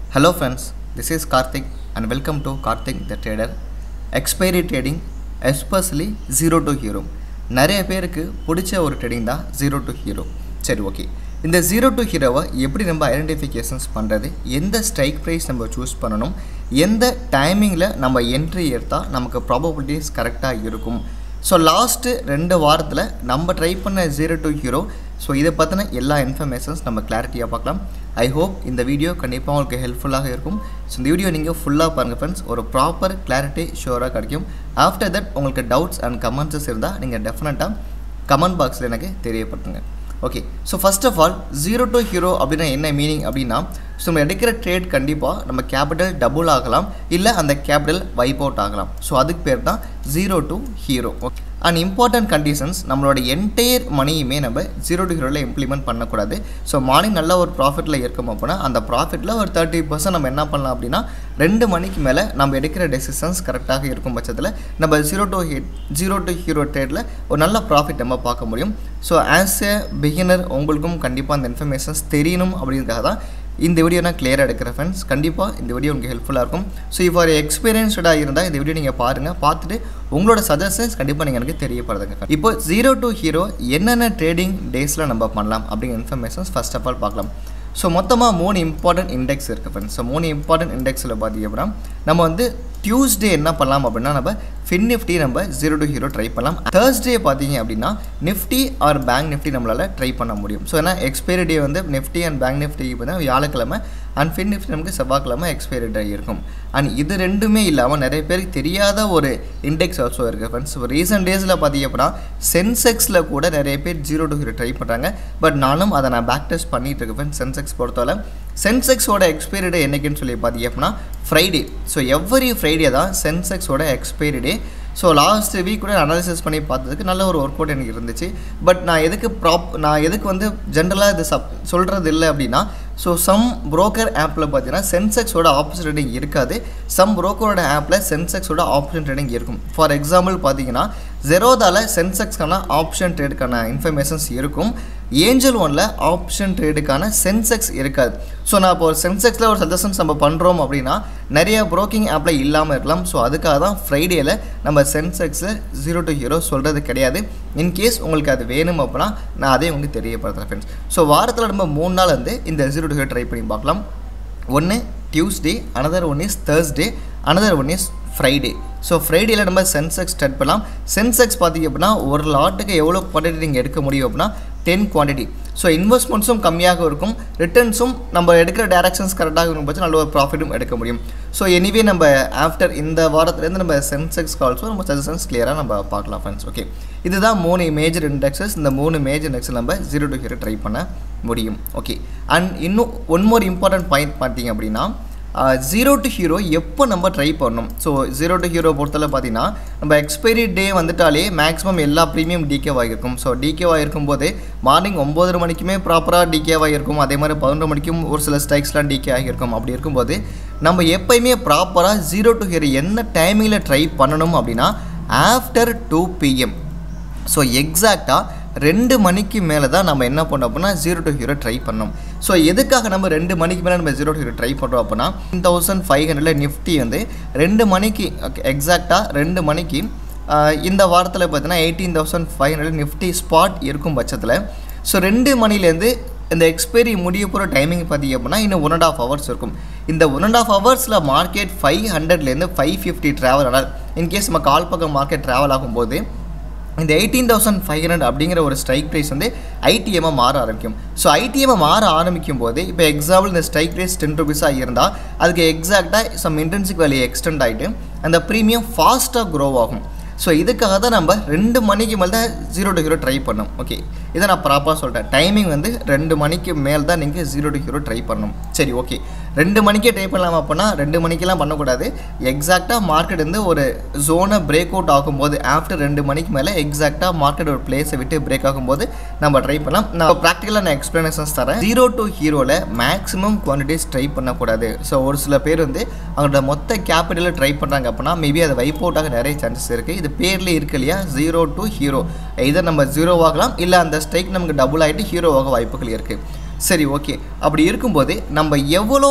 Hello friends, this is Karthik and welcome to Karthik the Trader. Expiry trading, especially zero to hero. நிறைய பேருக்கு பிடிச்ச ஒரு trading தான் zero to hero சரி okay இந்த zero to ஹீரோவை எப்படி நம்ம ஐடென்டிஃபிகேஷன்ஸ் பண்ணுறது எந்த ஸ்ட்ரைக் ப்ரைஸ் நம்ம சூஸ் பண்ணணும் எந்த டைமிங்கில் நம்ம என்ட்ரி எடுத்தால் நமக்கு ப்ராபபிலிட்டிஸ் கரெக்டாக இருக்கும் ஸோ லாஸ்ட்டு ரெண்டு வாரத்தில் நம்ம ட்ரை பண்ண ஜீரோ டு ஹீரோ ஸோ இதை பற்றின எல்லா இன்ஃபர்மேஷன்ஸ் நம்ம கிளாரிட்டியாக பார்க்கலாம் ஐ ஹோப் இந்த வீடியோ கண்டிப்பாக உங்களுக்கு ஹெல்ப்ஃபுல்லாக இருக்கும் ஸோ இந்த வீடியோ நீங்கள் ஃபுல்லாக பாருங்கள் ஃப்ரெண்ட்ஸ் ஒரு ப்ராப்பர் கிளாரிட்டி ஷோராக கிடைக்கும் ஆஃப்டர் தட் உங்களுக்கு டவுட்ஸ் அண்ட் கமெண்ட்ஸஸ் இருந்தால் நீங்கள் டெஃபினட்டாக கமெண்ட் பாக்ஸில் எனக்கு தெரியப்படுத்துங்க okay so first of all zero to hero அப்படின்னா என்ன மீனிங் அப்படின்னா ஸோ நம்ம எடுக்கிற ட்ரேட் கண்டிப்பாக நம்ம கேபிட்டல் டபுள் ஆகலாம் இல்லை அந்த கேபிட்டல் வைப் அவுட் ஆகலாம் ஸோ அதுக்கு பேர் தான் zero to hero okay and important conditions நம்மளோட என்டையர் மணியுமே நம்ம ஜீரோ டு ஹீரோவில் இம்ப்ளிமெண்ட் பண்ணக்கூடாது ஸோ மார்னிங் நல்ல ஒரு ப்ராஃபிட்டில் இருக்கும் அப்படின்னா அந்த ப்ராஃபிட்டில் ஒரு தேர்ட்டி பர்சன்ட் நம்ம என்ன பண்ணலாம் அப்படின்னா ரெண்டு மணிக்கு மேலே நம்ம எடுக்கிற டெசிஷன்ஸ் கரெக்டாக இருக்கும் பட்சத்தில் நம்ம zero to hit zero to hero ட்ரேடில் ஒரு நல்ல ப்ராஃபிட் நம்ம பார்க்க முடியும் ஸோ ஆஸ் எ பிகினர் உங்களுக்கும் கண்டிப்பாக அந்த இன்ஃபர்மேஷன்ஸ் தெரியணும் அப்படிங்கிறதுக்காக தான் இந்த வீடியோ நான் கிளியராக எடுக்கிறேன் ஃப்ரெண்ட்ஸ் கண்டிப்பாக இந்த வீடியோ உங்களுக்கு ஹெல்ப்ஃபுல்லாக இருக்கும் ஸோ இப்போ ஒரு எக்ஸ்பீரியன்ஸ்டாக இருந்தால் இந்த வீடியோ நீங்கள் பாருங்கள் பார்த்துட்டு உங்களோட சஜஷன்ஸ் கண்டிப்பாக நீங்கள் எனக்கு தெரியப்படுதுங்க இப்போ ஜீரோ டு ஹீரோ என்னென்ன ட்ரேடிங் டேஸில் நம்ம பண்ணலாம் அப்படிங்கிற இன்ஃபர்மேஷன்ஸ் ஃபஸ்ட் ஆஃப் ஆல் பார்க்கலாம் ஸோ மொத்தமாக மூணு இம்பார்ட்டன்ட் இண்டெக்ஸ் இருக்குது ஃப்ரெண்ட்ஸ் ஸோ மூணு இம்பார்ட்டன்ட் இண்டெக்ஸில் பார்த்தீங்க அப்படின்னா நம்ம வந்து டியூஸ்டே என்ன பண்ணலாம் அப்படின்னா நம்ம ஃபின் நிஃப்டி நம்ம ஜீரோ டு ஹீரோ ட்ரை பண்ணலாம் தேர்ஸ்டே பார்த்தீங்க அப்படின்னா நிஃப்டி ஆர் பேங்க் நிஃப்டி நம்மளால் ட்ரை பண்ண முடியும் ஸோ ஏன்னா எக்ஸ்பைரி டே வந்து நிஃப்டி அண்ட் பேங்க் நிஃப்டி பார்த்தீங்கன்னா வியாழக்கிழமை அண்ட் ஃபின் நிஃப்டி நமக்கு செவ்வாய்க்கிழமை எக்ஸ்பைரி டே இருக்கும் அண்ட் இது ரெண்டுமே இல்லாமல் நிறைய பேருக்கு தெரியாத ஒரு இண்டெக்ஸ் ஆல்சோ இருக்குது ஃப்ரெண்ட்ஸ் இப்போ ரீசெண்ட் டேஸில் பார்த்தீங்க அப்படின்னா சென்செக்ஸில் கூட நிறைய பேர் ஜீரோ டு ஹீரோ ட்ரை பண்ணுறாங்க பட் நானும் அதை நான் பேக் டெஸ்ட் பண்ணிகிட்டு இருக்கேன் ஃப்ரெண்ட்ஸ் சென்செக்ஸ் பொறுத்தவரை சென்செக்ஸோட எக்ஸ்பைரி டே என்றைக்குன்னு சொல்லி பார்த்தீங்க அப்படின்னா ஃப்ரைடே ஸோ எவ்ரி ஃப்ரைடே தான் சென்செக்ஸோட expiry day so last week கூட அனாலிசிஸ் பண்ணி பார்த்ததுக்கு நல்ல ஒரு ஒர்க் அவுட் எனக்கு இருந்துச்சு பட் நான் எதுக்கு ப்ராப் நான் எதுக்கு வந்து ஜென்ரலாக இது சப் சொல்கிறது இல்லை அப்படின்னா ஸோ சம் புரோக்கர் ஆப்பில் பார்த்தீங்கன்னா சென்செக்ஸோட ஆப்போசிட் ட்ரேடிங் இருக்காது சம் புரோக்கரோட ஆப்பில் சென்செக்ஸோட ஆப்ஷன் ட்ரேடிங் இருக்கும் ஃபார் எக்ஸாம்பிள் பார்த்தீங்கன்னா ஜெரோதாவில் சென்செக்ஸ்க்கான ஆப்ஷன் ட்ரேடுக்கான இன்ஃபர்மேஷன்ஸ் இருக்கும் ஏஞ்சல் ஒனில் ஆப்ஷன் ட்ரேடுக்கான சென்செக்ஸ் இருக்காது ஸோ நான் இப்போ ஒரு சென்செக்ஸில் ஒரு சஜஷன்ஸ் நம்ம பண்ணுறோம் அப்படின்னா நிறைய ப்ரோக்கிங் ஆப்பில் இல்லாமல் இருக்கலாம் ஸோ அதுக்காக தான் ஃப்ரைடேயில் நம்ம சென்செக்ஸில் ஜீரோ டு ஹீரோ சொல்கிறது கிடையாது இன்கேஸ் உங்களுக்கு அது வேணும் அப்படின்னா நான் அதே உங்களுக்கு தெரியப்படுத்துகிறேன் ஃப்ரெண்ட்ஸ் ஸோ வாரத்தில் நம்ம மூணு நாள் வந்து இந்த ஜீரோ டு ஹீரோ ட்ரை பண்ணி பார்க்கலாம் ஒன்று Tuesday another one is Thursday another one is Friday so ஃப்ரைடேயில் நம்ம சென்செக்ஸ் ஸ்டார்ட் பண்ணலாம் சென்செக்ஸ் பார்த்திங்க அப்படின்னா ஒரு லாட்டுக்கு எவ்வளோ குவான்டிட்டி நீங்கள் எடுக்க முடியும் அப்படின்னா டென் குவான்டிட்டி ஸோ இன்வெஸ்ட்மெண்ட்ஸும் கம்மியாக இருக்கும் ரிட்டர்ன்ஸும் நம்ம எடுக்கிற டேரக்ஷன்ஸ் கரெக்டாக இருக்கும் பட்சம் நல்ல ஒரு ப்ராஃபிட்டும் எடுக்க முடியும் ஸோ எனிவே நம்ம ஆஃப்டர் இந்த வாரத்துலேருந்து நம்ம சென்செக்ஸ் கால்ஸும் நம்ம சஜஷன்ஸ் கிளியராக நம்ம பார்க்கலாம் ஃப்ரெண்ட்ஸ் ஓகே இதுதான் மூணு மேஜர் இண்டெக்ஸஸ் இந்த மூணு மேஜர் இண்டெக்ஸில் நம்ம ஜீரோ டு ஹீரோ ட்ரை பண்ண முடியும் ஓகே அண்ட் இன்னும் ஒன் மோர் இம்பார்ட்டன்ட் பாயிண்ட் பார்த்தீங்க அப்படின்னா ஜீரோ டு ஹீரோ எப்போ நம்ம ட்ரை பண்ணணும் ஸோ ஜீரோ டு ஹீரோ பொறுத்தவரை பார்த்தீங்கன்னா நம்ம எக்ஸ்பைரி டே வந்துட்டாலே மேக்ஸிமம் எல்லா ப்ரீமியம் டிகேவாக இருக்கும் ஸோ டிகேவாக இருக்கும்போது மார்னிங் ஒம்பதரை மணிக்குமே ப்ராப்பராக டிகேவாக இருக்கும் அதே மாதிரி பதினொன்று மணிக்கும் ஒரு சில ஸ்ட்ரைக்ஸ்லாம் டிகே ஆகியிருக்கும் அப்படி இருக்கும்போது நம்ம எப்போயுமே ப்ராப்பராக ஜீரோ டு ஹீரோ என்ன டைமிங்கில் ட்ரை பண்ணணும் அப்படின்னா ஆஃப்டர் டூ பிஎம் ஸோ எக்ஸாக்டாக ரெண்டு மணிக்கு மேலே தான் நம்ம என்ன பண்ணோம் அப்படின்னா ஜீரோ டு ஹீரோ ட்ரை பண்ணோம் ஸோ எதுக்காக நம்ம ரெண்டு மணிக்கு மேலே நம்ம ஜீரோ டு ஹீரோ ட்ரை பண்ணுறோம் அப்படின்னா டென் தௌசண்ட் ஃபைவ் ஹண்ட்ரடில் நிஃப்டி வந்து ரெண்டு மணிக்கு எக்ஸாக்டாக ரெண்டு மணிக்கு இந்த வாரத்தில் பார்த்தீங்கன்னா eighteen thousand five hundred Nifty spot இருக்கும் பட்சத்தில் ஸோ ரெண்டு மணிலேருந்து இந்த எக்ஸ்பைரி முடிய போகிற டைமிங் பார்த்தீங்க அப்படின்னா இன்னும் ஒன் அண்ட் ஆஃப் ஹவர்ஸ் இருக்கும் இந்த ஒன் அண்ட் ஆஃப் ஹவர்ஸில் மார்க்கெட் ஃபைவ் ஹண்ட்ரட்லேருந்து ஃபைவ் ஃபிஃப்டி ட்ராவல் ஆனால் இன்கேஸ் நம்ம கால் பக்கம் மார்க்கெட் ட்ராவல் ஆகும்போது இந்த எயிட்டீன் தௌசண்ட் ஃபைவ் ஹண்ட்ரட் அப்படிங்கிற ஒரு ஸ்ட்ரைக் ப்ரைஸ் வந்து ஐடிஎம்மாக மாற ஆரம்பிக்கும் ஸோ ஐடிஎம்மாக மாற ஆரம்பிக்கும் போது இப்போ எக்ஸாம்பிள் இந்த ஸ்ட்ரைக் ப்ரைஸ் டென் ருபீஸாக இருந்தால் அதுக்கு எக்ஸாக்டாக சம் இன்டென்சிக் வேல்யூ எக்ஸ்டெண்ட் ஆகிட்டு அந்த ப்ரீமியம் ஃபாஸ்ட்டாக க்ரோ ஆகும் ஸோ இதுக்காக தான் நம்ம ரெண்டு மணிக்கு மேலே தான் ஜீரோ டு ஹீரோ ட்ரை பண்ணோம் ஓகே இதை நான் ப்ராப்பராக சொல்கிறேன் டைமிங் வந்து ரெண்டு மணிக்கு மேல் தான் நீங்கள் ஜீரோ டு ஹீரோ ட்ரை பண்ணணும் சரி ஓகே ரெண்டு மணிக்கே ட்ரை பண்ணலாம் அப்படின்னா ரெண்டு மணிக்கெல்லாம் பண்ணக்கூடாது எக்ஸாக்டாக மார்க்கெட் வந்து ஒரு ஜோனை பிரேக் அவுட் ஆகும்போது ஆஃப்டர் ரெண்டு மணிக்கு மேலே எக்ஸாக்டாக மார்க்கெட் ஒரு பிளேஸை விட்டு பிரேக் ஆகும்போது நம்ம ட்ரை பண்ணலாம் நான் ப்ராக்டிக்கலாக நான் எக்ஸ்ப்ளனேஷன்ஸ் தரேன் ஜீரோ டு ஹீரோவில் மேக்ஸிமம் குவான்டிட்டிஸ் ட்ரை பண்ணக்கூடாது ஸோ ஒரு சில பேர் வந்து அவங்களோட மொத்த கேபிட்டலில் ட்ரை பண்ணுறாங்க அப்படின்னா மேபி அதை வைப் அவுட் ஆக நிறைய சான்சஸ் இருக்குது இது பேர்லேயே இருக்கு இல்லையா ஜீரோ டு ஹீரோ இதை நம்ம ஜீரோ ஆகலாம் இல்லை அந்த ஸ்ட்ரைக் நமக்கு டபுள் ஆகிட்டு ஹீரோவாக வாய்ப்புகள் இருக்குது சரி ஓகே அப்படி இருக்கும்போது நம்ம எவ்வளோ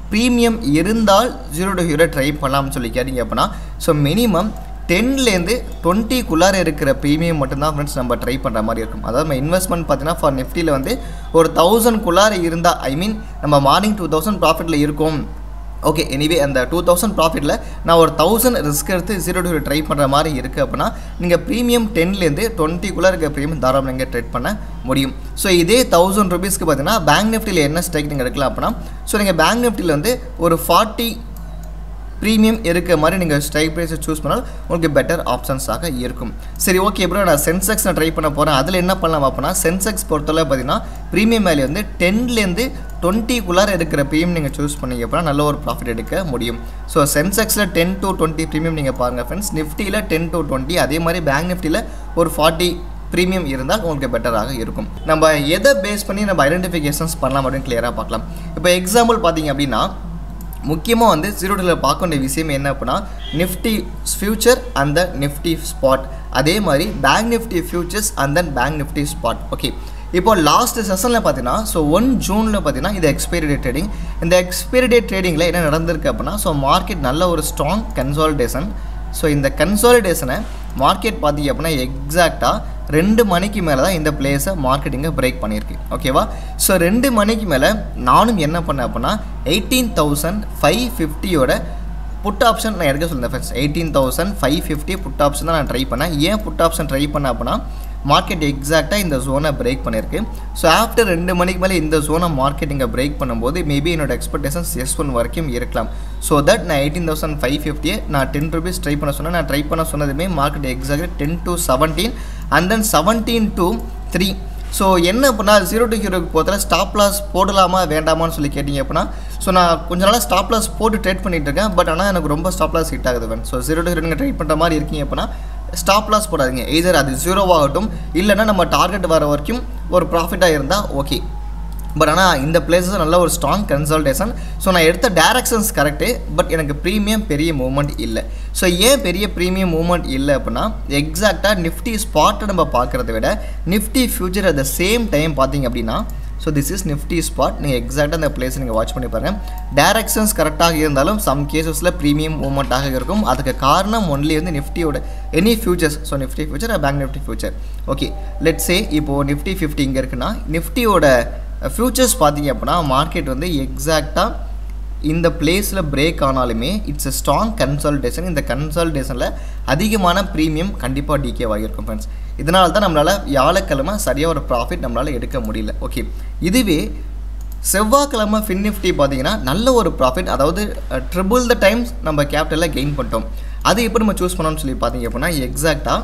ப்ரீமியம் இருந்தால் ஜீரோ டு ஹீரோ ட்ரை பண்ணலாம்னு சொல்லி கேட்டிங்க அப்படின்னா ஸோ மினிமம் டென்லேருந்து டுவெண்ட்டிக்குள்ளார இருக்கிற ப்ரீமியம் மட்டும்தான் ஃப்ரெண்ட்ஸ் நம்ம ட்ரை பண்ணுற மாதிரி இருக்கும் அதாவது நம்ம இன்வெஸ்ட்மெண்ட் பார்த்தீங்கன்னா ஃபார் நிஃப்டியில் வந்து ஒரு தௌசண்ட்குள்ளார இருந்தால் ஐ மீன் நம்ம மார்னிங் டூ தௌசண்ட் ப்ராஃபிட்டில் இருக்கும் ஓகே எனிவே அந்த டூ தௌசண்ட் ப்ராஃபிட்டில் நான் ஒரு தௌசண்ட் ரிஸ்க் எடுத்து ஜீரோ டூ ட்ரை பண்ணுற மாதிரி இருக்குது அப்படின்னா நீங்கள் ப்ரீமியம் டென்லேருந்து டுவெண்ட்டிக்குள்ளே இருக்க ப்ரீமியம் தாராளம் நீங்கள் ட்ரேட் பண்ண முடியும் ஸோ இதே தௌசண்ட் ருபீஸ்க்கு பார்த்தீங்கன்னா பேங்க் நிஃப்டியில் என்ன ஸ்ட்ரைக் நீங்கள் எடுக்கலாம் அப்படின்னா ஸோ நீங்கள் பேங்க் நிஃப்டியில் வந்து ஒரு ஃபார்ட்டி ப்ரீமியம் இருக்க மாதிரி நீங்கள் ஸ்ட்ரைக் ப்ரைஸை சூஸ் பண்ணால் உங்களுக்கு பெட்டர் ஆப்ஷன்ஸாக இருக்கும் சரி ஓகே ப்ரோ நான் சென்செக்ஸ் நான் ட்ரை பண்ண போகிறேன் அதில் என்ன பண்ணலாம் அப்படின்னா சென்செக்ஸ் பொறுத்தவரை பார்த்தீங்கன்னா ப்ரீமியம் வேல்யூ வந்து டென்லேருந்து டுவெண்ட்டிக்குள்ளார இருக்கிற ப்ரீமியம் நீங்கள் சூஸ் பண்ணீங்க அப்படின்னா நல்ல ஒரு ப்ராஃபிட் எடுக்க முடியும் ஸோ சென்செக்ஸில் டென் டு டுவெண்ட்டி ப்ரீமியம் நீங்கள் பாருங்கள் ஃப்ரெண்ட்ஸ் நிஃப்டியில் டென் டு டுவெண்ட்டி அதே மாதிரி பேங்க் நிஃப்டியில் ஒரு ஃபார்ட்டி ப்ரீமியம் இருந்தால் உங்களுக்கு பெட்டராக இருக்கும் நம்ம எதை பேஸ் பண்ணி நம்ம ஐடென்டிஃபிகேஷன்ஸ் பண்ணலாம் அப்படின்னு கிளியராக பார்க்கலாம் இப்போ எக்ஸாம்பிள் பார்த்தீங்க அப்படின்னா முக்கியமாக வந்து ஜீரோ டூவில் பார்க்க வேண்டிய விஷயம் என்ன அப்படின்னா Nifty future and the Nifty spot அதே மாதிரி bank Nifty futures and then bank Nifty spot okay இப்போ லாஸ்ட் செஷனில் பார்த்தீங்கன்னா ஸோ ஒன் ஜூனில் பார்த்தீங்கன்னா இது எக்ஸ்பைரி டேட் ட்ரேடிங் இந்த எக்ஸ்பைரி டேட் ட்ரேடிங்கில் என்ன நடந்திருக்கு அப்படின்னா ஸோ மார்க்கெட் நல்ல ஒரு ஸ்ட்ராங் கன்சாலிடேஷன் ஸோ இந்த கன்சாலிடேஷனை மார்க்கெட் பார்த்தீங்க அப்படின்னா எக்ஸாக்டாக ரெண்டு மணிக்கு மேலே தான் இந்த பிளேஸை மார்க்கெட்டிங்கை பிரேக் பண்ணியிருக்கு ஓகேவா ஸோ ரெண்டு மணிக்கு மேலே நானும் என்ன பண்ணேன் அப்படின்னா எயிட்டீன் தௌசண்ட் ஃபைவ் ஃபிஃப்டியோட புட் ஆப்ஷன் நான் எடுக்க சொல்லுங்கள் friends eighteen thousand five fifty put option தான் நான் ட்ரை பண்ணேன் ஏன் புட் ஆப்ஷன் ட்ரை பண்ணேன் அப்படின்னா மார்க்கெட் எக்ஸாக்டாக இந்த ஜோனை பிரேக் பண்ணியிருக்கு ஸோ ஆஃப்டர் ரெண்டு மணிக்கு மேலே இந்த ஜோனை மார்க்கெட்டிங்கை பிரேக் பண்ணும்போது மேபி என்னோட எக்ஸ்பெக்டேஷன்ஸ் எஸ் ஒன் வரைக்கும் இருக்கலாம் ஸோ தட் நான் எயிட்டீன் தௌசண்ட் ஃபைவ் ஃபிஃப்டியை நான் டென் ருபீஸ் ட்ரை பண்ண சொன்னேன் நான் ட்ரை பண்ண சொன்னதுமே மார்க்கெட் எக்ஸாக்டாக ten to seventeen and then seventeen to three so என்ன அப்படின்னா ஜீரோ டு ஹீரோக்கு போகிறதுல ஸ்டாப் லாஸ் போடலாமா வேண்டாமான்னு சொல்லி கேட்டிங்க அப்படின்னா ஸோ நான் கொஞ்ச நாளாக ஸ்டாப் லாஸ் போட்டு ட்ரேட் பண்ணிட்டு இருக்கேன் பட் ஆனால் எனக்கு ரொம்ப ஸ்டாப் லாஸ் ஹிட் ஆகுது வேணும் ஸோ ஜீரோ டு ஹீரோ நீங்கள் ட்ரேட் பண்ணுற மாதிரி இருக்கீங்க அப்படின்னா ஸ்டாப் லாஸ் போடாதீங்க எய்தர் அது ஜீரோவாகட்டும் இல்லைன்னா நம்ம டார்கெட் வர வரைக்கும் ஒரு ப்ராஃபிட்டாக இருந்தால் ஓகே பட் ஆனால் இந்த பிளேஸஸ் நல்ல ஒரு ஸ்ட்ராங் கன்சல்டேஷன் ஸோ நான் எடுத்த டேரக்ஷன்ஸ் கரெக்டு பட் எனக்கு ப்ரீமியம் பெரிய மூவ்மெண்ட் இல்லை ஸோ ஏன் பெரிய ப்ரீமியம் மூவ்மெண்ட் இல்லை அப்படின்னா எக்ஸாக்டாக நிஃப்டி ஸ்பாட்டை நம்ம பார்க்குறத விட Nifty future at the same time பார்த்தீங்க அப்படின்னா so this is Nifty spot நீங்கள் எக்ஸாக்டாக அந்த பிளேஸை நீங்கள் வாட்ச் பண்ணி பாருங்கள் டேரக்ஷன்ஸ் கரெக்டாக இருந்தாலும் சம் கேசஸில் ப்ரீமியம் மூவ்மெண்ட்டாக இருக்கும் அதுக்கு காரணம் ஒன்லி வந்து நிஃப்டியோட any futures so Nifty future bank Nifty future okay let say இப்போது நிஃப்டி ஃபிஃப்டி இங்கே இருக்குன்னா நிஃப்டியோட ஃபியூச்சர்ஸ் பார்த்தீங்க அப்படின்னா மார்க்கெட் வந்து எக்ஸாக்டாக இந்த பிளேஸில் பிரேக் ஆனாலுமே இட்ஸ் a ஸ்ட்ராங் கன்சல்டேஷன் இந்த கன்சல்டேஷனில் அதிகமான ப்ரீமியம் கண்டிப்பாக டிகே ஆகியிருக்கும் ஃப்ரெண்ட்ஸ் இதனால தான் நம்மளால் வியாழக்கிழமை சரியாக ஒரு ப்ராஃபிட் நம்மளால் எடுக்க முடியல ஓகே இதுவே செவ்வாய்க்கிழமை ஃபின் நிஃப்டி பார்த்தீங்கன்னா நல்ல ஒரு ப்ராஃபிட் அதாவது ட்ரிபிள் த டைம்ஸ் நம்ம கேபிட்டலில் கெயின் பண்ணிட்டோம் அது எப்படி நம்ம சூஸ் பண்ணோம்னு சொல்லி பார்த்தீங்க அப்படின்னா எக்ஸாக்டாக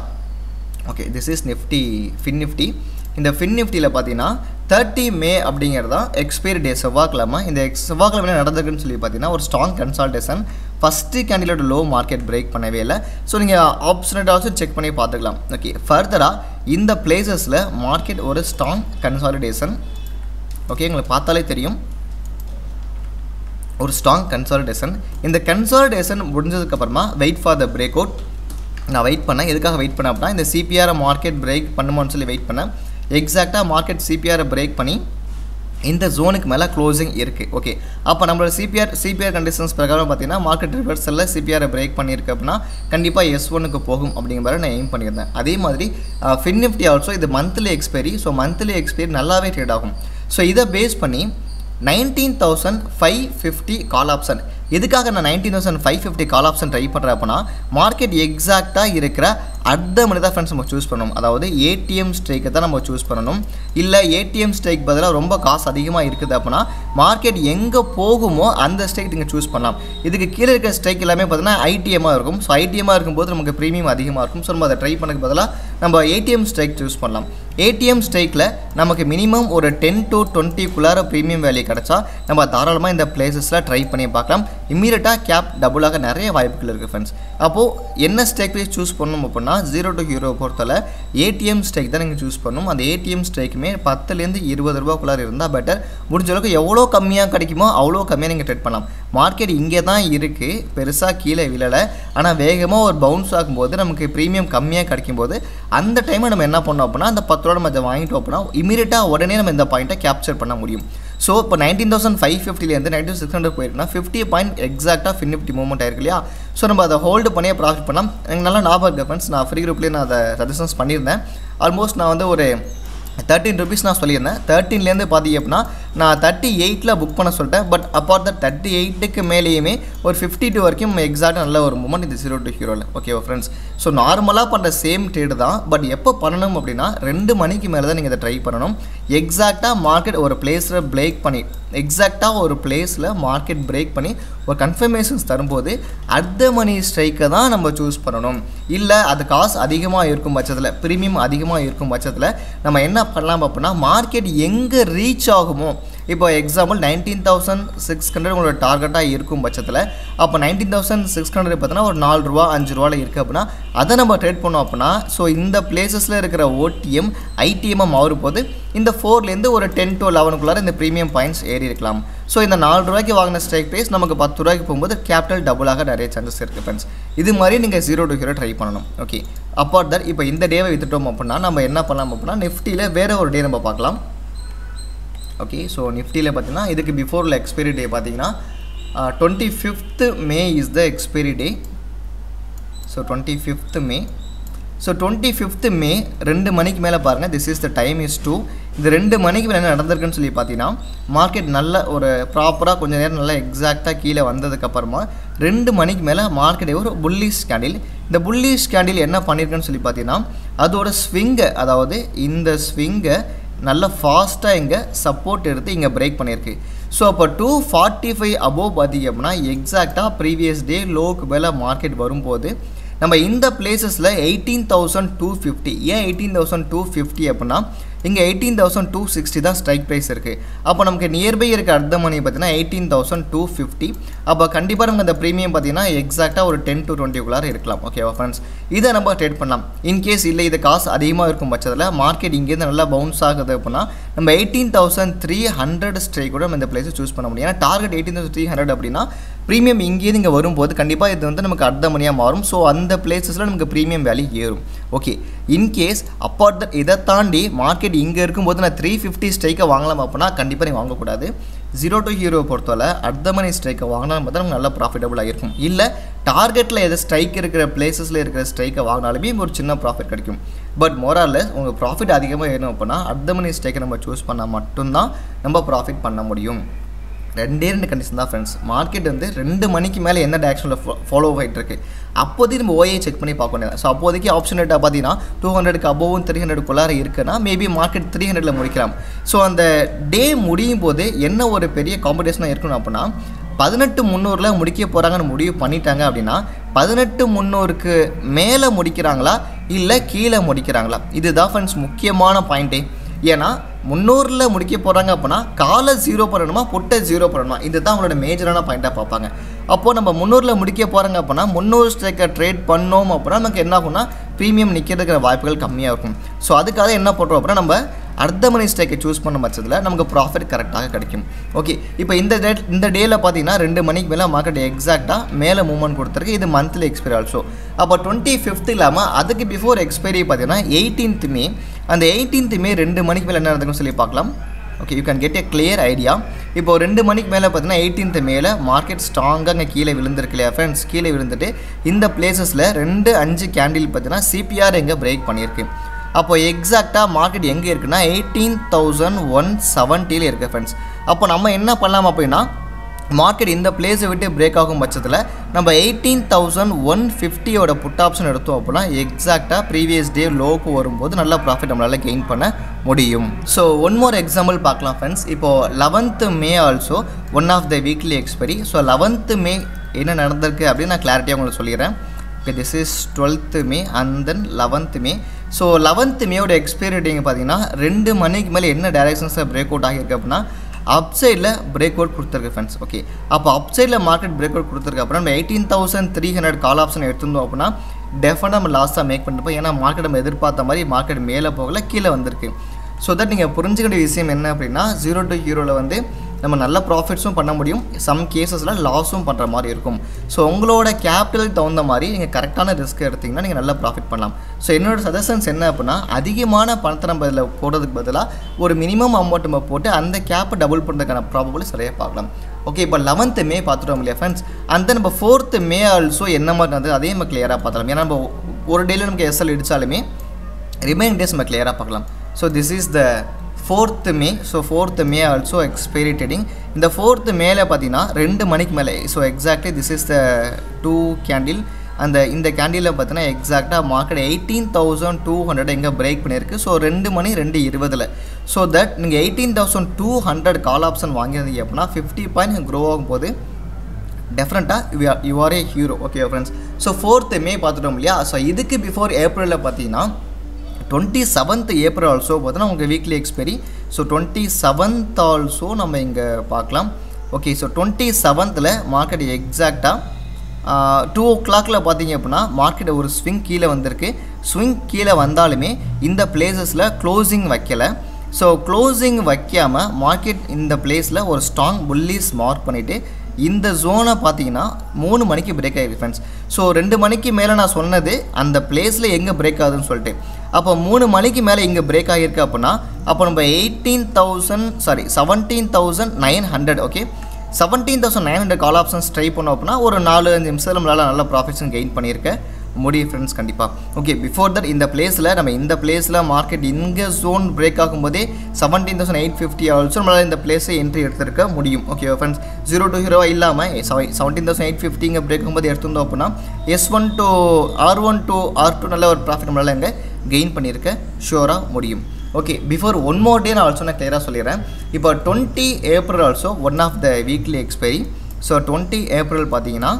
okay this is Nifty fin Nifty இந்த ஃபின் நிஃப்டியில் பார்த்தீங்கன்னா தேர்ட்டி மே அப்படிங்கிறது தான் எக்ஸ்பைரி டே செவ்வாய்க்கிழமை இந்த எக்ஸ் செவ்வாய்க்கிழமை என்ன நடந்திருக்குன்னு சொல்லி பார்த்தீங்கன்னா ஒரு ஸ்ட்ராங் கன்சல்டேஷன் ஃபஸ்ட்டு கேண்டிலோட லோ மார்க்கெட் பிரேக் பண்ணவே இல்லை ஸோ நீங்கள் ஆப்ஷனட் ஆல்சோ செக் பண்ணி பார்த்துக்கலாம் ஓகே ஃபர்தராக இந்த பிளேசஸில் மார்க்கெட் ஒரு ஸ்ட்ராங் கன்சாலிடேஷன் ஓகே உங்களுக்கு பார்த்தாலே தெரியும் ஒரு ஸ்ட்ராங் கன்சாலிடேஷன் இந்த கன்சாலிடேஷன் முடிஞ்சதுக்கப்புறமா wait for the break out நான் வெயிட் பண்ணேன் எதுக்காக வெயிட் பண்ணேன் அப்படின்னா இந்த சிபிஆரை மார்க்கெட் பிரேக் பண்ணுமோன்னு சொல்லி வெயிட் பண்ணேன் எக்ஸாக்டாக மார்க்கெட் சிபிஆரை பிரேக் பண்ணி இந்த ஜோனுக்கு மேலே க்ளோசிங் இருக்குது ஓகே அப்போ நம்மளோட சிபிஆர் சிபிஆர் கண்டிஷன்ஸ் பிரகாரம் பார்த்தீங்கன்னா மார்க்கெட் ரிவர்சலில் சிபிஆரை பிரேக் பண்ணியிருக்கு அப்படின்னா கண்டிப்பாக எஸ் ஒனுக்கு போகும் அப்படிங்கிற மாதிரி நான் எய்ம் பண்ணியிருந்தேன் அதே மாதிரி ஃபின் நிஃப்டி ஆல்சோ இது monthly expiry so monthly expiry நல்லாவே ட்ரேட் ஆகும் ஸோ இதை பேஸ் பண்ணி nineteen thousand five fifty call option எதுக்காக நான் nineteen thousand five fifty call option try பண்ணுறேன் அப்படின்னா மார்க்கெட் எக்ஸாக்டாக இருக்கிற அடுத்த மணி தான் ஃப்ரெண்ட்ஸ் நம்ம சூஸ் பண்ணணும் அதாவது ஏடிஎம் ஸ்ட்ரைக்கை தான் நம்ம சூஸ் பண்ணணும் இல்லை ஏடிஎம் ஸ்ட்ரைக் பதிலாக ரொம்ப காசு அதிகமாக இருக்குது அப்படின்னா மார்க்கெட் எங்கே போகுமோ அந்த ஸ்ட்ரைக் நீங்கள் சூஸ் பண்ணலாம் இதுக்கு கீழே இருக்கிற ஸ்ட்ரைக் எல்லாமே பார்த்தீங்கன்னா ஐடிஎம்மாக இருக்கும் ஸோ ஐடிஎம்மாக இருக்கும்போது நமக்கு ப்ரீமியம் அதிகமாக இருக்கும் ஸோ நம்ம அதை ட்ரை பண்ணக்கு பதிலாக நம்ம ஏடிஎம் ஸ்ட்ரைக் சூஸ் பண்ணலாம் ஏடிஎம் ஸ்ட்ரைக்கில் நமக்கு மினிமம் ஒரு டென் டு டுவெண்ட்டிக்குள்ளார ப்ரீமியம் வேல்யூ கிடச்சா நம்ம தாராளமாக இந்த பிளேசஸில் ட்ரை பண்ணி பார்க்கலாம் இம்மீடியட்டாக கேப் டபுளாக நிறைய வாய்ப்புகள் இருக்குது ஃப்ரெண்ட்ஸ் அப்போது என்ன ஸ்டேக் ப்ரைஸ் சூஸ் பண்ணணும் அப்படின்னா ஜீரோ டு ஹீரோ பொறுத்தல ஏடிஎம் ஸ்டேக் தான் நீங்கள் சூஸ் பண்ணணும் அந்த ஏடிஎம் ஸ்டேக்குமே பத்துலேருந்து இருபது ரூபாக்குள்ளார இருந்தால் பெட்டர் முடிஞ்ச அளவுக்கு எவ்வளோ கம்மியாக கிடைக்குமோ அவ்வளோ கம்மியாக நீங்கள் ட்ரேட் பண்ணலாம் மார்க்கெட் இங்கே தான் இருக்குது பெருசாக கீழே விழலை ஆனால் வேகமாக ஒரு பவுன்ஸ் ஆகும்போது நமக்கு ப்ரீமியம் கம்மியாக கிடைக்கும்போது அந்த டைமை நம்ம என்ன பண்ணோம் அப்படின்னா அந்த பத்து ரூபா நம்ம அதை வாங்கிட்டோம் அப்படின்னா இமீடியட்டாக உடனே நம்ம இந்த பாயிண்ட்டை கேப்சர் பண்ண முடியும் ஸோ இப்போ நைன்டீன் தௌசண்ட் ஃபைவ் ஃபிஃப்டிலேருந்து நைன்டீன் சிக்ஸ் ஹண்ட்ரட் போயிருக்குன்னா ஃபிஃப்டி பாயிண்ட் எக்ஸாக்டாக ஃபின் நிஃப்டி மூவ்மெண்ட் ஆயிருக்கு இல்லையா ஸோ நம்ம அதை ஹோல்டு பண்ணியே ப்ராஃபிட் பண்ணலாம் எனக்கு நல்லா ஞாபகம் இருக்கு ஃப்ரெண்ட்ஸ் நான் ஃப்ரீ குரூப்லேயே நான் அதை சஜஷன்ஸ் பண்ணியிருந்தேன் ஆல்மோஸ்ட் நான் வந்து ஒரு தேர்ட்டின் ருபீஸ் நான் சொல்லியிருந்தேன் தேர்ட்டின்லேருந்து பார்த்தீங்க அப்படின்னா நான் தேர்ட்டி எயிட்டில் புக் பண்ண சொல்லிட்டேன் பட் அப்பார்ட் த தேர்ட்டி எயிட்டுக்கு மேலேயுமே ஒரு ஃபிஃப்டி டூ வரைக்கும் எக்ஸாக்டாக நல்ல ஒரு மூமெண்ட் இந்த ஜீரோ டூ ஹீரோவில் ஓகேவா ஃப்ரெண்ட்ஸ் ஸோ நார்மலாக பண்ணுற சேம் ட்ரேடு தான் பட் எப்போ பண்ணணும் அப்படின்னா ரெண்டு மணிக்கு மேலே தான் நீங்கள் இதை ட்ரை பண்ணணும் எக்ஸாக்டாக மார்க்கெட் ஒரு பிளேஸில் பிரேக் பண்ணி எக்ஸாக்டாக ஒரு பிளேஸில் மார்க்கெட் பிரேக் பண்ணி ஒரு கன்ஃபர்மேஷன்ஸ் தரும்போது அர்த்த மணி ஸ்ட்ரைக்கை தான் நம்ம சூஸ் பண்ணணும் இல்லை அது காசு அதிகமாக இருக்கும் பட்சத்தில் ப்ரீமியம் அதிகமாக இருக்கும் பட்சத்தில் நம்ம என்ன பண்ணலாம் அப்படின்னா மார்க்கெட் எங்கே ரீச் ஆகுமோ இப்போ example nineteen thousand six hundred உங்களோட டார்கெட்டாக இருக்கும் பட்சத்தில் அப்போ நைன்டீன் தௌசண்ட் சிக்ஸ் ஹண்ட்ரட் பார்த்தீங்கன்னா ஒரு நாலு ரூபா அஞ்சு ரூபாவில் இருக்குது அப்படின்னா அதை நம்ம ட்ரேட் பண்ணோம் அப்படின்னா ஸோ இந்த பிளேசஸில் இருக்கிற ஓடிஎம் ஐடிஎம்மாக மாறும் போது இந்த ஃபோர்லேருந்து ஒரு டென் டு லெவனுக்குள்ளார இந்த ப்ரீமியம் பாயிண்ட்ஸ் ஏறி இருக்கலாம் ஸோ இந்த நாலு ரூபாய்க்கு வாங்கின ஸ்ட்ரைக் ப்ரைஸ் நமக்கு பத்து ரூபாய்க்கு போகும்போது கேபிட்டல் டபுளாக நிறைய சான்சஸ் இருக்குது ஃப்ரெண்ட்ஸ் இது மாதிரி நீங்கள் ஜீரோ டு ஹீரோ ட்ரை பண்ணணும் ஓகே அப்பார்ட் தட் இப்போ இந்த டேவை வித்துட்டோம் அப்படின்னா நம்ம என்ன பண்ணலாம் அப்படின்னா நிஃப்டியில் வேறு ஒரு டே நம்ம பார்க்கலாம் ஓகே ஸோ நிஃப்டியில் பார்த்தீங்கன்னா இதுக்கு பிஃபோரில் எக்ஸ்பைரி டே பார்த்தீங்கன்னா twenty fifth May is the expiry day so twenty fifth May so twenty fifth May ரெண்டு மணிக்கு மேலே பாருங்கள் this is the time is two இது ரெண்டு மணிக்கு மேலே என்ன நடந்திருக்குன்னு சொல்லி பார்த்தீங்கன்னா மார்க்கெட் நல்ல ஒரு ப்ராப்பராக கொஞ்சம் நேரம் நல்லா எக்ஸாக்டாக கீழே வந்ததுக்கப்புறமா ரெண்டு மணிக்கு மேலே மார்க்கெட் ஒரு புல்லிஷ் கேண்டில் இந்த புல்லிஷ் கேண்டில் என்ன பண்ணியிருக்குன்னு சொல்லி பார்த்தீங்கன்னா அதோட ஸ்விங்கை அதாவது இந்த ஸ்விங்கை நல்ல ஃபாஸ்ட்டாக இங்கே சப்போர்ட் எடுத்து இங்கே பிரேக் பண்ணியிருக்கு ஸோ அப்போ டூ ஃபார்ட்டி ஃபைவ் அபோவ் பார்த்தீங்க அப்படின்னா எக்ஸாக்டாக ப்ரீவியஸ் டே லோக்கு மேலே மார்க்கெட் வரும்போது நம்ம இந்த பிளேசஸில் எயிட்டீன் தௌசண்ட் டூ ஃபிஃப்டி ஏன் எயிட்டீன் தௌசண்ட் டூ ஃபிஃப்டி அப்படின்னா இங்கே எயிட்டீன் தௌசண்ட் டூ சிக்ஸ்டி தான் ஸ்ட்ரைக் ப்ரைஸ் இருக்குது அப்போ நமக்கு நியர்பை இருக்க அர்த்த மணி பார்த்தீங்கன்னா எயிட்டீன் தௌசண்ட் டூ ஃபிஃப்டி அப்போ கண்டிப்பாக நமக்கு அந்த ப்ரீமியம் பார்த்தீங்கன்னா எக்ஸாக்டாக ஒரு டென் டு டுவெண்ட்டிக்குள்ளார இருக்கலாம் ஓகேவா ஃப்ரெண்ட்ஸ் இதை நம்ம ட்ரேட் பண்ணலாம் இன்கேஸ் இல்லை இது காசு அதிகமாக இருக்கும் பட்சத்தில் மார்க்கெட் இங்கேருந்து நல்லா பவுன்ஸ் ஆகுது அப்படின்னா நம்ம eighteen thousand three hundred strike கூட நம்ம இந்த பிளேஸை சூஸ் பண்ண முடியும் ஏன்னா target eighteen thousand three hundred அப்படின்னா ப்ரீமியம் இங்கேருந்து இங்கே வரும்போது கண்டிப்பாக இது வந்து நமக்கு அர்த்த மணியாக மாறும் ஸோ அந்த பிளேசஸில் நமக்கு ப்ரீமியம் வேல்யூ ஏறும் ஓகே இன்கேஸ் அப்பார்ட் த இதை தாண்டி மார்க்கெட் இங்கே இருக்கும்போது நான் த்ரீ ஃபிஃப்டி ஸ்ட்ரைக்கை வாங்கலாம் அப்படின்னா கண்டிப்பாக நீ வாங்கக்கூடாது ஜீரோ டு ஹீரோவை பொறுத்தவரை அர்த்த மணி ஸ்ட்ரைக்கை வாங்கினாலும் பார்த்தா நமக்கு நல்லா ப்ராஃபிட்டபுளாக இருக்கும் இல்லை டார்கெட்டில் எது ஸ்ட்ரைக் இருக்கிற பிளேசஸில் இருக்கிற ஸ்ட்ரைக்கை வாங்கினாலுமே ஒரு சின்ன ப்ராஃபிட் கிடைக்கும் பட் மோராலில் உங்கள் ப்ராஃபிட் அதிகமாக ஏறும் அப்படின்னா அர்த்த மணி ஸ்ட்ரைக்கை நம்ம சூஸ் பண்ணால் மட்டும்தான் நம்ம ப்ராஃபிட் பண்ண முடியும் ரெண்டே ரெண்டு கண்டிஷன் தான் ஃப்ரெண்ட்ஸ் மார்க்கெட் வந்து ரெண்டு மணிக்கு மேலே என்ன டேரக்ஷனில் ஃபாலோ ஆகிட்டு இருக்கு அப்போதைக்கு நம்ம ஓஏ செக் பண்ணி பார்க்க வேண்டியது ஸோ அப்போதைக்கு ஆப்ஷன் ரேட்டாக பார்த்தீங்கன்னா டூ ஹண்ட்ரடுக்கு அபோவும் த்ரீ ஹண்ட்ரடுக்குள்ளார இருக்குன்னா மேபி மார்க்கெட் த்ரீ ஹண்ட்ரடில் முடிக்கலாம் ஸோ அந்த டே முடியும் போது என்ன ஒரு பெரிய காம்படிஷனாக இருக்கணும் அப்படின்னா பதினெட்டு முந்நூறில் முடிக்க போகிறாங்கன்னு முடிவு பண்ணிட்டாங்க அப்படின்னா பதினெட்டு முந்நூறுக்கு மேலே முடிக்கிறாங்களா இல்லை கீழே முடிக்கிறாங்களா இதுதான் ஃப்ரெண்ட்ஸ் முக்கியமான பாயிண்ட்டே ஏன்னா முந்நூறில் முடிக்க போகிறாங்க அப்படின்னா காலை ஜீரோ பண்ணணுமா புட்டை ஜீரோ பண்ணணுமா இதுதான் அவங்களோட மேஜரான பாயிண்ட்டாக பார்ப்பாங்க அப்போது நம்ம முந்நூறில் முடிக்க போகிறாங்க அப்படின்னா முந்நூறு ஸ்ட்ரைக்கை ட்ரேட் பண்ணோம் அப்படின்னா நமக்கு என்ன ஆகும்னா ப்ரீமியம் நிற்கிறதுக்கிற வாய்ப்புகள் கம்மியாக இருக்கும் ஸோ அதுக்காக என்ன பண்ணுறோம் அப்படின்னா நம்ம அர்த்த மணி ஸ்ட்ரைக்கை சூஸ் பண்ண பட்சத்தில் நமக்கு ப்ராஃபிட் கரெக்டாக கிடைக்கும் ஓகே இப்போ இந்த டேட் இந்த டேயில் பார்த்தீங்கன்னா ரெண்டு மணிக்கு மேலே மார்க்கெட் எக்ஸாக்டாக மேலே மூவ்மெண்ட் கொடுத்துருக்கு இது மந்த்லி எக்ஸ்பைரி ஆல்சோ அப்போ டுவெண்ட்டி ஃபிஃப்த் இல்லாமல் அதுக்கு பிஃபோர் எக்ஸ்பைரி பார்த்தீங்கன்னா எயிட்டீன்த் மே அந்த எயிட்டீன்த் மே ரெண்டு மணிக்கு மேலே என்ன நடக்குன்னு சொல்லி பார்க்கலாம் okay you can get a clear idea இப்போ ரெண்டு மணிக்கு மேலே பார்த்தீங்கன்னா எயிட்டீன்த் மேலே மார்க்கெட் ஸ்ட்ராங்காக இங்கே கீழே விழுந்திருக்கு இல்லையா ஃப்ரெண்ட்ஸ் கீழே விழுந்துட்டு இந்த பிளேசஸில் ரெண்டு அஞ்சு கேண்டில் பார்த்தீங்கன்னா சிபிஆர் எங்கே பிரேக் பண்ணியிருக்கு அப்போ எக்ஸாக்டாக மார்க்கெட் எங்கே இருக்குன்னா எயிட்டீன் தௌசண்ட் ஒன் செவன்ட்டியில் இருக்குது ஃப்ரெண்ட்ஸ் அப்போ நம்ம என்ன பண்ணலாம் அப்படின்னா மார்க்கெட் இந்த பிளேஸை விட்டு பிரேக் ஆகும் பட்சத்தில் நம்ம எயிட்டீன் தௌசண்ட் ஒன் ஃபிஃப்டியோட புட் ஆப்ஷன் எடுத்தோம் அப்படின்னா எக்ஸாக்டாக ப்ரீவியஸ் டே லோக்கு வரும்போது நல்ல ப்ராஃபிட் நம்மளால் கெயின் பண்ண முடியும் ஸோ ஒன் மோர் எக்ஸாம்பிள் பார்க்கலாம் ஃப்ரெண்ட்ஸ் இப்போது eleventh May also one of the weekly expiry so eleventh May என்ன நடந்திருக்கு அப்படின்னு நான் கிளாரிட்டியாக உங்களுக்கு சொல்லிடுறேன் okay this is twelfth May and then eleventh May so eleventh மேயோட எக்ஸ்பைரி டேங்க பார்த்தீங்கன்னா ரெண்டு மணிக்கு மேலே என்ன டைரக்ஷன்ஸில் பிரேக் அவுட் ஆகியிருக்கு அப்படின்னா அப் சைடில் பிரேக் அவுட் கொடுத்துருக்கு ஃப்ரெண்ட்ஸ் ஓகே அப்போ அப் சைடில் மார்க்கெட் பிரேக் அவுட் கொடுத்துருக்கு அப்புறம் நம்ம eighteen thousand three hundred call option எடுத்திருந்தோம் அப்படின்னா டெஃபினட்டாக நம்ம லாஸ்ட்டாக மேக் பண்ணிருப்போம் ஏன்னா மார்க்கெட் நம்ம எதிர்பார்த்த மாதிரி மார்க்கெட் மேலே போகல கீழே வந்திருக்கு ஸோ தட் நீங்கள் புரிஞ்சுக்கிற விஷயம் என்ன அப்படின்னா ஜீரோ டு ஹீரோவில் வந்து நம்ம நல்ல ப்ராஃபிட்ஸும் பண்ண முடியும் சம் கேசஸில் லாஸும் பண்ணுற மாதிரி இருக்கும் ஸோ உங்களோட கேபிட்டலுக்கு தகுந்த மாதிரி நீங்கள் கரெக்டான ரிஸ்க் எடுத்திங்கன்னா நீங்கள் நல்லா ப்ராஃபிட் பண்ணலாம் ஸோ என்னோட சஜஷன்ஸ் என்ன அப்படின்னா அதிகமான பணத்தை நம்ம இதில் போடுறதுக்கு பதிலாக ஒரு மினிமம் அமௌண்ட் நம்ம போட்டு அந்த கேப்பை டபுள் பண்ணுறதுக்கான ப்ராபபிள் சரியாக பார்க்கலாம் ஓகே இப்போ லெவன்த்து மே பார்த்துட்டோம் இல்லையா ஃப்ரெண்ட்ஸ் அந்த நம்ம ஃபோர்த்து மே ஆல்சோ என்ன மாதிரி நடந்தது அதே நம்ம கிளியராக பார்த்துக்கலாம் ஏன்னா நம்ம ஒரு டேயில் நமக்கு எஸ்எல் இடித்தாலுமே ரிமைனிங் டேஸ் நம்ம கிளியராக பார்க்கலாம் so this is the fourth May so fourth May also expiry trading இந்த ஃபோர்த்து மேலே பார்த்தீங்கன்னா ரெண்டு மணிக்கு மேலே so exactly this is the two candle அந்த இந்த கேண்டிலில் பார்த்தீங்கன்னா எக்ஸாக்டாக market eighteen thousand two hundred எங்கே பிரேக் பண்ணியிருக்கு ஸோ ரெண்டு மணி ரெண்டு இருபதில் ஸோ தட் நீங்கள் eighteen thousand two hundred call option வாங்கியிருந்தீங்க அப்படின்னா ஃபிஃப்டி பாயிண்ட் க்ரோ ஆகும்போது டெஃபினட்டாக you are a hero okay friends so fourth May பார்த்துட்டோம் இல்லையா ஸோ இதுக்கு பிஃபோர் ஏப்ரலில் பார்த்தீங்கன்னா டுவெண்ட்டி செவன்த் ஏப்ரல் ஆல்சோ பார்த்தீங்கன்னா உங்கள் weekly expiry so twenty seventh also நம்ம இங்கே பார்க்கலாம் ஓகே ஸோ டுவெண்ட்டி செவன்த்தில் மார்க்கெட் எக்ஸாக்டாக டூ ஓ கிளாக்கில் பார்த்தீங்க அப்படின்னா மார்க்கெட் ஒரு ஸ்விங் கீழே வந்திருக்கு ஸ்விங் கீழே வந்தாலுமே இந்த பிளேசஸில் க்ளோசிங் வைக்கலை ஸோ க்ளோசிங் வைக்காமல் மார்க்கெட் இந்த பிளேஸில் ஒரு ஸ்ட்ராங் புல்லிஸ் மார்க் பண்ணிவிட்டு இந்த ஜோனை பார்த்தீங்கன்னா மூணு மணிக்கு பிரேக் ஆகிருக்கு ஃப்ரெண்ட்ஸ் ஸோ ரெண்டு மணிக்கு மேலே நான் சொன்னது அந்த பிளேஸில் எங்கே பிரேக் ஆகுதுன்னு சொல்லிட்டு அப்போ மூணு மணிக்கு மேலே இங்கே பிரேக் ஆகியிருக்கு அப்படின்னா அப்போ நம்ம eighteen thousand sorry seventeen thousand nine hundred okay seventeen thousand nine hundred call options try பண்ணோம் அப்படின்னா ஒரு நாலு அஞ்சு நிமிஷத்தில் நம்மளால் நல்ல ப்ராஃபிட்ஸும் கெயின் பண்ணியிருக்கேன் முடியும் ஃப்ரெண்ட்ஸ் கண்டிப்பாக ஓகே பிஃபோர் தட் இந்த பிளேஸில் நம்ம இந்த பிளேஸில் மார்க்கெட் இங்கே ஜோன் பிரேக் ஆகும்போதே seventeen thousand eight fifty also நம்மளால் இந்த பிளேஸை என்ட்ரி எடுத்திருக்க முடியும் ஓகே ஃப்ரெண்ட்ஸ் ஜீரோ டூ ஹீரோவா இல்லாமல் செவன்டீன் தௌசண்ட் எயிட் ஃபிஃப்டி இங்கே பிரேக் ஆகும்போது எடுத்திருந்தோம் அப்படின்னா S one two R one two R two நல்ல ஒரு ப்ராஃபிட் நம்மளால் இங்கே கெயின் பண்ணியிருக்க ஷூராக முடியும் okay before one more day நான் ஆல்சோ நான் கிளியராக சொல்லிடுறேன் இப்போ twenty April also one of the weekly expiry so twenty April பார்த்தீங்கன்னா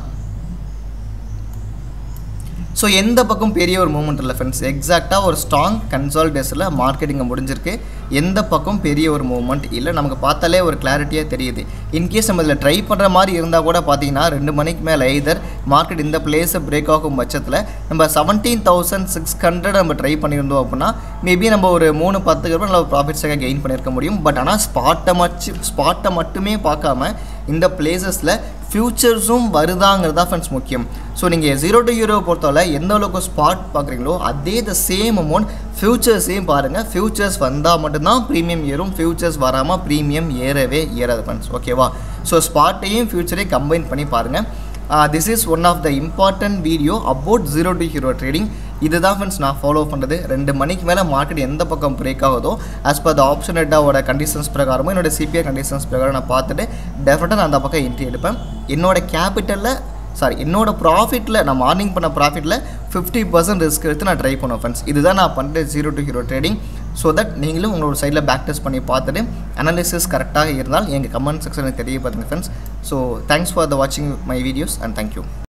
ஸோ எந்த பக்கம் பெரிய ஒரு மூவ்மெண்ட் இல்லை ஃப்ரெண்ட்ஸ் எக்ஸாக்டாக ஒரு ஸ்ட்ராங் கன்சால்டேஷனில் மார்க்கெட்டிங்கை முடிஞ்சிருக்கு எந்த பக்கம் பெரிய ஒரு மூவ்மெண்ட் இல்லை நமக்கு பார்த்தாலே ஒரு கிளாரிட்டியாக தெரியுது இன்கேஸ் நம்ம இதில் ட்ரை பண்ணுற மாதிரி இருந்தால் கூட பார்த்தீங்கன்னா ரெண்டு மணிக்கு மேலே எய்தர் மார்க்கெட் இந்த பிளேஸை பிரேக் ஆகும் பட்சத்தில் நம்ம செவன்டீன் தௌசண்ட் சிக்ஸ் ஹண்ட்ரட் நம்ம ட்ரை பண்ணியிருந்தோம் அப்படின்னா மேபி நம்ம ஒரு மூணு பத்துக்கு அப்புறம் நம்ம ப்ராஃபிட்ஸாக கெயின் பண்ணியிருக்க முடியும் பட் ஆனால் ஸ்பாட்டை மச்சு ஸ்பாட்டை மட்டுமே பார்க்காம இந்த பிளேசஸில் ஃப்யூச்சர்ஸும் வருதாங்கிறது தான் ஃப்ரெண்ட்ஸ் முக்கியம் ஸோ நீங்கள் ஜீரோ டு ஹீரோ பொறுத்தவரை எந்த அளவுக்கு ஸ்பாட் பார்க்குறீங்களோ அதே த சேம் அமௌண்ட் ஃப்யூச்சர்ஸையும் பாருங்கள் ஃப்யூச்சர்ஸ் வந்தால் மட்டும்தான் ப்ரீமியம் ஏறும் ஃப்யூச்சர்ஸ் வராமல் ப்ரீமியம் ஏறவே ஏறாது ஃப்ரெண்ட்ஸ் ஓகேவா ஸோ ஸ்பாட்டையும் ஃப்யூச்சரையும் கம்பைன் பண்ணி பாருங்கள் this is one of the important video about zero to hero trading இதுதான் ஃப்ரெண்ட்ஸ் நான் ஃபாலோ பண்ணுறது ரெண்டு மணிக்கு மேலே மார்க்கெட் எந்த பக்கம் பிரேக் ஆகுதோ ஆஸ் பர் த ஆப்ஷன் டேட்டாவோட கண்டிஷன்ஸ் பிரகாரமும் என்னோட சிபிஐ கண்டிஷன்ஸ் பிரகாரம் நான் பார்த்துட்டு டெஃபினட்டாக நான் அந்த பக்கம் என்ட்ரி எடுப்பேன் என்னோட கேபிட்டலில் சாரி என்னோட ப்ராஃபிட்டில் நான் மார்னிங் பண்ண ப்ராஃபிட்டில் ஃபிஃப்டி பர்சன்ட் ரிஸ்க் எடுத்து நான் ட்ரை பண்ணுவேன் ஃப்ரெண்ட்ஸ் இதுதான் நான் பண்ணுறது zero to hero trading so that நீங்களும் உங்களோட சைடில் பேக் டெஸ்ட் பண்ணி பார்த்துட்டு அனாலிசிஸ் கரெக்டாக இருந்தால் எங்கள் கமெண்ட் செக்ஷனில் தெரியப்படுத்துங்க friends so thanks for the வாட்சிங் மை வீடியோஸ் அண்ட் தேங்க்யூ